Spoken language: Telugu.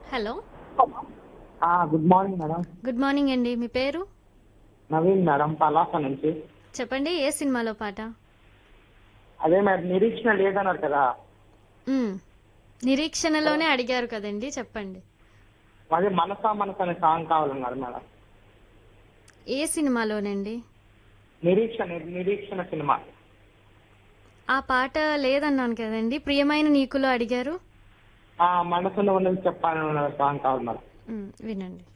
Hello good morning madam good morning అండి మీ పేరు నవీన్ మేడం పలాస నుంచి చెప్పండి ఏ సినిమాలో పాట అదే మేడం నిరీక్షణ లేదన్నారు కదా మ్మ్. నిరీక్షణలోనే అడిగారు కదండి చెప్పండి అదే మనసా మనసు అనే సాంగ్ కావాలన్నారు మేడం ఏ సినిమాలోనండి నిరీక్షణ నిరీక్షణ సినిమా ఆ పాట లేదన్నాను కదండి ప్రియమైన నీకులో అడిగారు ఆ మనసులో ఉన్నది చెప్పాలని సాంగ్ కావాలి మేడం మ్మ్, వినండి